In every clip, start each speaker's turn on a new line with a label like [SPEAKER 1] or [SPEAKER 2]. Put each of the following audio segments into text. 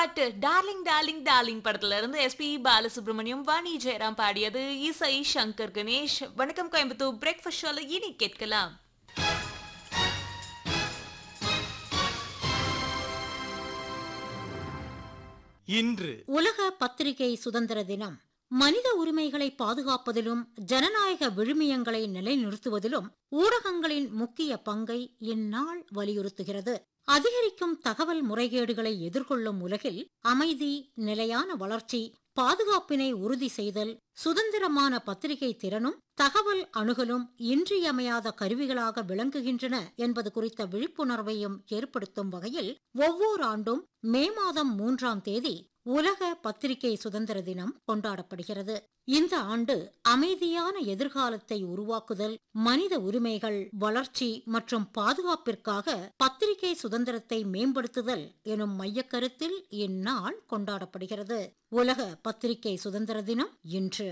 [SPEAKER 1] பாட்டு darling darling darling படத்துல இருந்து எஸ்பி பாலசுப்ரமணியம் வாணி ஜெயராம் பாடியது இசை சங்கர் கணேஷ் வணக்கம் கோயம்புத்தூர் பிரேக்ஃபாஸ்ட் ஷோல இனி கேட்கலாம்
[SPEAKER 2] இன்று
[SPEAKER 3] உலக பத்திரிகை சுதந்திர தினம் மனித உரிமைகளை பாதுகாப்பதிலும் ஜனநாயக விழுமியங்களை நிலைநிறுத்துவதிலும் ஊடகங்களின் முக்கிய பங்கை இந்நாள் வலியுறுத்துகிறது அதிகரிக்கும் தகவல் முறைகேடுகளை எதிர்கொள்ளும் உலகில் அமைதி நிலையான வளர்ச்சி பாதுகாப்பினை உறுதி செய்தல் சுதந்திரமான பத்திரிகை திறனும் தகவல் அணுகலும் இன்றியமையாத கருவிகளாக விளங்குகின்றன என்பது குறித்த விழிப்புணர்வையும் ஏற்படுத்தும் வகையில் ஒவ்வொரு ஆண்டும் மே மாதம் மூன்றாம் தேதி உலக பத்திரிகை சுதந்திர தினம் கொண்டாடப்படுகிறது இந்த ஆண்டு அமைதியான எதிர்காலத்தை உருவாக்குதல் மனித உரிமைகள் வளர்ச்சி மற்றும் பாதுகாப்பிற்காக பத்திரிகை சுதந்திரத்தை மேம்படுத்துதல் எனும் மையக்கருத்தில் இந்நாள் கொண்டாடப்படுகிறது உலக பத்திரிகை சுதந்திர தினம் இன்று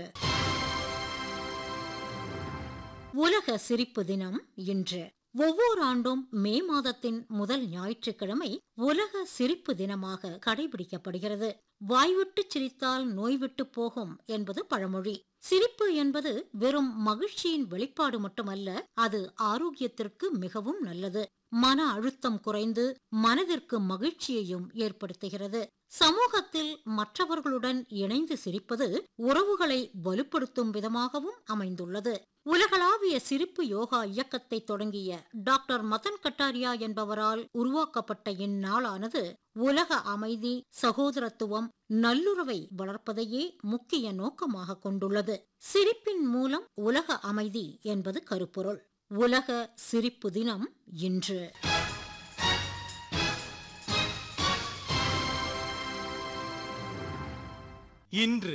[SPEAKER 3] உலக சிரிப்பு தினம் இன்று ஒவ்வொரு ஆண்டும் மே மாதத்தின் முதல் ஞாயிற்றுக்கிழமை உலக சிரிப்பு தினமாக கடைபிடிக்கப்படுகிறது வாய்விட்டு சிரித்தால் நோய் விட்டு போகும் என்பது பழமொழி சிரிப்பு என்பது வெறும் மகிழ்ச்சியின் வெளிப்பாடு மட்டுமல்ல அது ஆரோக்கியத்திற்கு மிகவும் நல்லது மன அழுத்தம் குறைந்து மனதிற்கு மகிழ்ச்சியையும் ஏற்படுத்துகிறது சமூகத்தில் மற்றவர்களுடன் இணைந்து சிரிப்பது உறவுகளை வலுப்படுத்தும் விதமாகவும் அமைந்துள்ளது உலகளாவிய சிரிப்பு யோகா இயக்கத்தை தொடங்கிய டாக்டர் மதன் கட்டாரியா என்பவரால் உருவாக்கப்பட்ட இந்நாளானது உலக அமைதி சகோதரத்துவம் நல்லுறவை வளர்ப்பதையே முக்கிய நோக்கமாக கொண்டுள்ளது சிரிப்பின் மூலம் உலக அமைதி என்பது கருப்பொருள் உலக சிரிப்பு தினம் இன்று
[SPEAKER 2] இன்று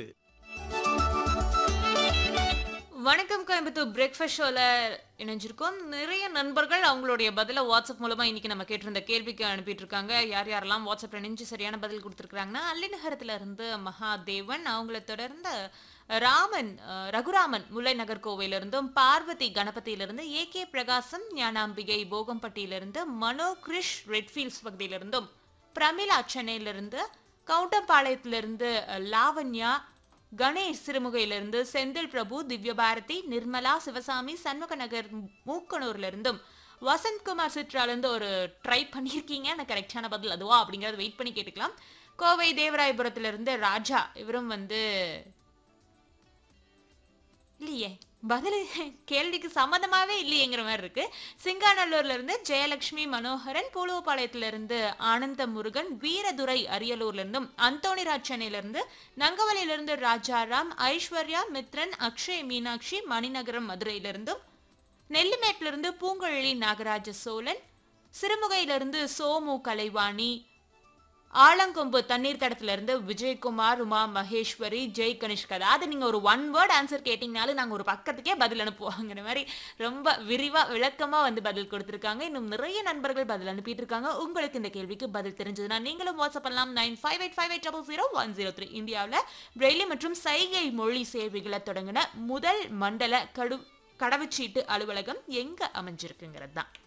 [SPEAKER 1] வணக்கம் கோயம்புத்தூர் பிரேக்ஃபாஸ்ட் ஷோல இணைஞ்சிருக்கோம் நிறைய நண்பர்கள் அவங்களுடைய பதில வாட்ஸ்அப் மூலமா இன்னைக்கு நம்ம கேட்டிருந்த கேள்விக்கு அனுப்பிட்டு இருக்காங்க யார் யாரெல்லாம் வாட்ஸ்அப்ல இணைஞ்சு சரியான பதில் கொடுத்துருக்காங்கன்னா அல்லிநகரத்துல இருந்து மகாதேவன் அவங்கள தொடர்ந்து ராமன் அஹ், ரகுராமன் முல்லை நகர் கோவையிலிருந்தும் பார்வதி கணபதியிலிருந்து ஏ கே பிரகாசம் ஞானாம்பிகை போகம்பட்டியிலிருந்து மனோ கிரிஷ் ரெட்ஃபீல்ட்ஸ் பகுதியிலிருந்தும் பிரமிளா சென்னையிலிருந்து கவுண்டம்பாளையத்திலிருந்து அஹ், லாவண்யா கணேஷ் சிறுமுகையிலிருந்து செந்தில் பிரபு திவ்யபாரதி நிர்மலா சிவசாமி சண்முக நகர் மூக்கனூர்ல இருந்தும் வசந்த்குமார் சித்ரால இருந்து ஒரு ட்ரை பண்ணியிருக்கீங்க எனக்கு கரெக்டான பதில் அதுவா அப்படிங்கறத வெயிட் பண்ணி கேட்டுக்கலாம் கோவை தேவராயபுரத்துல இருந்து ராஜா இவரும் வந்து இல்லையே பதில் கேள்விக்கு சம்மந்தமாவே இல்லையேங்கிற மாதிரி இருக்கு சிங்காநல்லூர்ல இருந்து ஜெயலட்சுமி மனோகரன் பூலுவபாளையத்துல இருந்து ஆனந்த முருகன் வீரதுரை அரியலூர்ல இருந்தும் அந்தோணிராஜ் சென்னையில இருந்து நங்கவலியில இருந்து ராஜாராம் ஐஸ்வர்யா மித்ரன் அக்ஷய் மீனாட்சி மணிநகரம் மதுரையில இருந்தும் நெல்லிமேட்ல இருந்து பூங்கழலி நாகராஜ சோழன் சிறுமுகையில இருந்து சோமு கலைவாணி ஆலங்கொம்பு தண்ணீர் தடத்துல இருந்து விஜயகுமார் உமா மகேஸ்வரி ஜெய் கனிஷ்கா அதாவது நீங்க ஒரு ஒன் வேர்ட் ஆன்சர் கேட்டீங்கனாலும் நாங்க ஒரு பக்கத்துக்கே பதில் அனுப்புவோங்கிற மாதிரி ரொம்ப விரிவா விளக்கமா வந்து பதில் கொடுத்திருக்காங்க இன்னும் நிறைய நண்பர்கள் பதில் அனுப்பிட்டு இருக்காங்க உங்களுக்கு இந்த கேள்விக்கு பதில் தெரிஞ்சதுன்னா நீங்களும் வாட்ஸ்அப் பண்ணலாம் nine five eight five eight double zero one zero three இந்தியாவில் பிரெய்லி மற்றும் சைகை மொழி சேவைகளை தொடங்கின முதல் மண்டல கடு கடவுச்சீட்டு அலுவலகம் எங்க அமைஞ்சிருக்குங்கிறது தான்